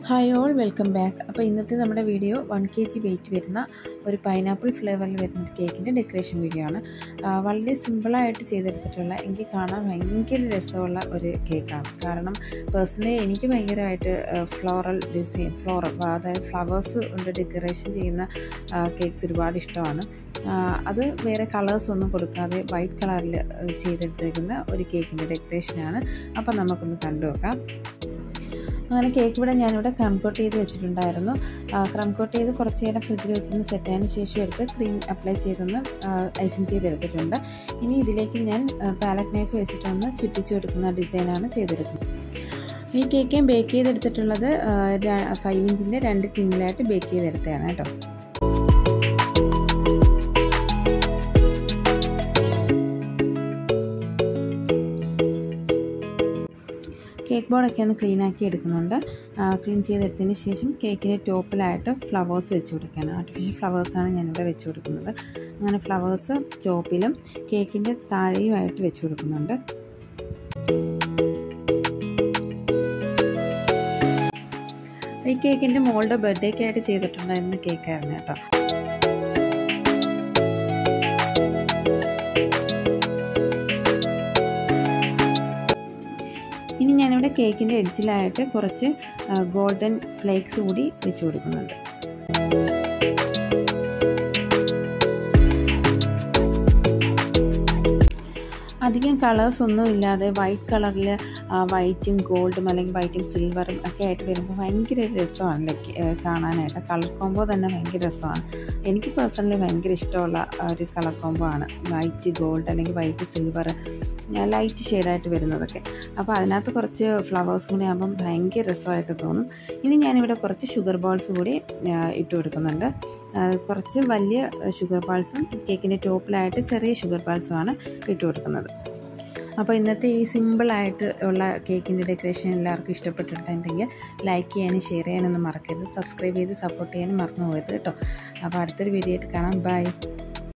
hi all welcome back അപ്പോൾ ഇന്നത്തെ നമ്മുടെ video one K G weight വരുന്ന ഒരു പൈനാപ്പിൾ ഫ്ലേവറിൽ വരുന്ന ഒരു കേക്കിൻ്റെ ഡെക്കറേഷൻ വീഡിയോ ആണ് ആ, വളരെ സിമ്പിളായിട്ട് ചെയ്തെടുത്തിട്ടുള്ള എനിക്ക് കാണാൻ ഭയങ്കര രസമുള്ള ഒരു കേക്കാണ് കാരണം പേഴ്സണലി എനിക്ക് ഭയങ്കരമായിട്ട് ഫ്ലോറൽ ഡിസൈൻ ഫ്ലോറൽ അതായത് ഫ്ലവേഴ്സ് കൊണ്ട് ഡെക്കറേഷൻ ചെയ്യുന്ന കേക്ക്സ് ഒരുപാട് ഇഷ്ടമാണ് ആ, അത് വേറെ കളേഴ്സ് ഒന്നും കൊടുക്കാതെ വൈറ്റ് കളറിൽ ചെയ്തെടുത്തേക്കുന്ന ഒരു കേക്കിൻ്റെ ഡെക്കറേഷനാണ് അപ്പോൾ നമുക്കൊന്ന് കണ്ടു നോക്കാം അങ്ങനെ കേക്ക് ഇവിടെ ഞാനിവിടെ ക്രം കോട്ട് ചെയ്ത് വെച്ചിട്ടുണ്ടായിരുന്നു ക്രം കോട്ട് ചെയ്ത് കുറച്ച് നേരം ഫ്രിഡ്ജിൽ വെച്ചൊന്ന് സെറ്റ് ആയതിന് ശേഷം എടുത്ത് ക്രീം അപ്ലൈ ചെയ്തൊന്ന് ഐസിങ് ചെയ്തെടുത്തിട്ടുണ്ട് ഇനി ഇതിലേക്ക് ഞാൻ പാലറ്റ് നൈഫ് വെച്ചിട്ടൊന്ന് ചുറ്റിച്ചു കൊടുക്കുന്ന ഡിസൈനാണ് ചെയ്തെടുക്കുന്നത് ഈ കേക്ക് ബേക്ക് ചെയ്തെടുത്തിട്ടുള്ളത് ഫൈവ് ഇഞ്ചിൻ്റെ രണ്ട് ടിന്നിലായിട്ട് ബേക്ക് ചെയ്തെടുത്തതാണ് കേട്ടോ കേക്ക് ബോർഡൊക്കെ ഒന്ന് ക്ലീൻ ആക്കി എടുക്കുന്നുണ്ട് ക്ലീൻ ചെയ്തെടുത്തതിന് ശേഷം കേക്കിൻ്റെ ടോപ്പിലായിട്ട് ഫ്ലവേഴ്സ് വെച്ച് കൊടുക്കുകയാണ് ആർട്ടിഫിഷ്യൽ ഫ്ലവേഴ്സാണ് ഞാനിവിടെ വെച്ച് കൊടുക്കുന്നത് അങ്ങനെ ഫ്ലവേഴ്സ് ടോപ്പിലും കേക്കിൻ്റെ താഴെയുമായിട്ട് വെച്ച് കൊടുക്കുന്നുണ്ട് ഈ കേക്കിൻ്റെ മോളുടെ ബർത്ത്ഡേക്കായിട്ട് ചെയ്തിട്ടുണ്ടായിരുന്ന കേക്കായിരുന്നു കേട്ടോ ഇനി ഞാനിവിടെ കേക്കിൻ്റെ എഡ്ജിലായിട്ട് കുറച്ച് ഗോൾഡൻ ഫ്ലേക്സ് കൂടി വെച്ച് കൊടുക്കുന്നുണ്ട് അധികം കളേഴ്സ് ഒന്നും ഇല്ലാതെ വൈറ്റ് കളറിൽ വൈറ്റും ഗോൾഡും അല്ലെങ്കിൽ വൈറ്റും സിൽവറും ഒക്കെ ആയിട്ട് വരുമ്പോൾ ഭയങ്കര ഒരു രസമാണ് ലൈക്ക് കാണാനായിട്ട് കളർ കോംബോ തന്നെ ഭയങ്കര രസമാണ് എനിക്ക് പേഴ്സണലി ഭയങ്കര ഇഷ്ടമുള്ള ഒരു കളർ കോംബോ ആണ് വൈറ്റ് ഗോൾഡ് അല്ലെങ്കിൽ വൈറ്റ് സിൽവർ ലൈറ്റ് ഷെയ്ഡായിട്ട് വരുന്നതൊക്കെ അപ്പോൾ അതിനകത്ത് കുറച്ച് ഫ്ലവേഴ്സ് കൂടി ആകുമ്പം ഭയങ്കര രസമായിട്ട് തോന്നും ഇനി ഞാനിവിടെ കുറച്ച് ഷുഗർ ബോൾസ് കൂടി ഇട്ട് കൊടുക്കുന്നുണ്ട് കുറച്ച് വലിയ ഷുഗർ ബാൾസും കേക്കിൻ്റെ ടോപ്പിലായിട്ട് ചെറിയ ഷുഗർ ബാൾസുമാണ് ഇട്ട് കൊടുക്കുന്നത് അപ്പോൾ ഇന്നത്തെ ഈ സിമ്പിളായിട്ട് ഉള്ള കേക്കിൻ്റെ ഡെക്കറേഷൻ എല്ലാവർക്കും ഇഷ്ടപ്പെട്ടിട്ടുണ്ടെങ്കിൽ ലൈക്ക് ചെയ്യാനും ഷെയർ ചെയ്യാനൊന്നും മറക്കരുത് സബ്സ്ക്രൈബ് ചെയ്ത് സപ്പോർട്ട് ചെയ്യാനും മറന്നു പോകരുത് കേട്ടോ അപ്പോൾ അടുത്തൊരു വീഡിയോ ആയിട്ട് കാണാം ബൈ